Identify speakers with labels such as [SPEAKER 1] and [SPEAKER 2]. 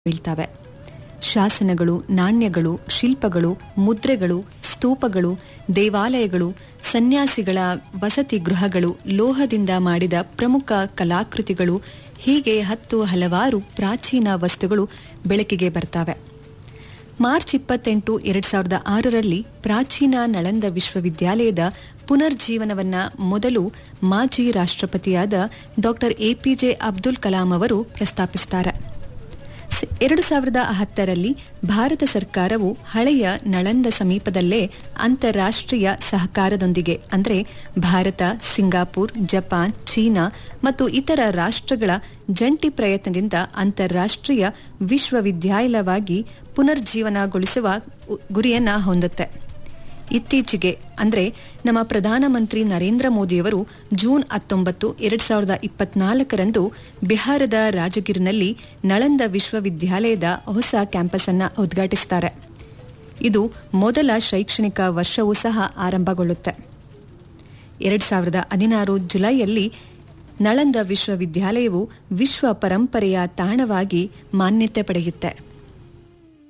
[SPEAKER 1] ಬೀಳ್ತವೆ ಶಾಸನಗಳು ನಾಣ್ಯಗಳು ಶಿಲ್ಪಗಳು ಮುದ್ರೆಗಳು ಸ್ತೂಪಗಳು ದೇವಾಲಯಗಳು ಸನ್ಯಾಸಿಗಳ ವಸತಿ ಗೃಹಗಳು ಲೋಹದಿಂದ ಮಾಡಿದ ಪ್ರಮುಖ ಕಲಾಕೃತಿಗಳು ಹೀಗೆ ಹತ್ತು ಹಲವಾರು ಪ್ರಾಚೀನ ವಸ್ತುಗಳು ಬೆಳಕಿಗೆ ಬರ್ತವೆ ಮಾರ್ಚ್ ಇಪ್ಪತ್ತೆಂಟು ಎರಡ್ ಸಾವಿರದ ಆರರಲ್ಲಿ ಪ್ರಾಚೀನ ನಳಂದ ವಿಶ್ವವಿದ್ಯಾಲಯದ ಪುನರ್ಜೀವನವನ್ನ ಮೊದಲು ಮಾಜಿ ರಾಷ್ಟ್ರಪತಿಯಾದ ಡಾಕ್ಟರ್ ಎಪಿಜೆ ಅಬ್ದುಲ್ ಕಲಾಂ ಅವರು ಪ್ರಸ್ತಾಪಿಸುತ್ತಾರೆ ಸ- ಎರಡು ಸಾವಿರದ ಹತ್ತರಲ್ಲಿ ಭಾರತ ಸರ್ಕಾರವು ಹಳೆಯ ನಳಂದ ಸಮೀಪದಲ್ಲೇ ಅಂತಾರಾಷ್ಟ್ರೀಯ ಸಹಕಾರದೊಂದಿಗೆ ಅಂದರೆ ಭಾರತ ಸಿಂಗಾಪುರ್ ಜಪಾನ್ ಚೀನಾ ಮತ್ತು ಇತರ ರಾಷ್ಟ್ರಗಳ ಜಂಟಿ ಪ್ರಯತ್ನದಿಂದ ಅಂತಾರಾಷ್ಟ್ರೀಯ ವಿಶ್ವವಿದ್ಯಾಲಯವಾಗಿ ಪುನರ್ಜೀವನಗೊಳಿಸುವ ಉ- ಗುರಿಯನ್ನ ಹೊಂದುತ್ತೆ ಇತ್ತೀಚೆಗೆ ಅಂದರೆ ನಮ್ಮ ಪ್ರಧಾನಮಂತ್ರಿ ನರೇಂದ್ರ ಮೋದಿಯವರು ಜೂನ್ ಹತ್ತೊಂಬತ್ತು ಎರಡ್ ಸಾವಿರದ ಇಪ್ಪತ್ನಾಲ್ಕರಂದು ಬಿಹಾರದ ರಾಜಗಿರಿನಲ್ಲಿ ನಳಂದ ವಿಶ್ವವಿದ್ಯಾಲಯದ ಹೊಸ ಕ್ಯಾಂಪಸ್ ಅನ್ನ ಉದ್ಘಾಟಿಸುತ್ತಾರೆ ಇದು ಮೊದಲ ಶೈಕ್ಷಣಿಕ ವರ್ಷವೂ ಸಹ ಆರಂಭಗೊಳ್ಳುತ್ತೆ ಎರಡ್ ಸಾವಿರದ ಹದಿನಾರು ಜುಲೈಯಲ್ಲಿ ನಳಂದ ವಿಶ್ವವಿದ್ಯಾಲಯವು ವಿಶ್ವ ಪರಂಪರೆಯ ತಾಣವಾಗಿ ಮಾನ್ಯತೆ ಪಡೆಯುತ್ತೆ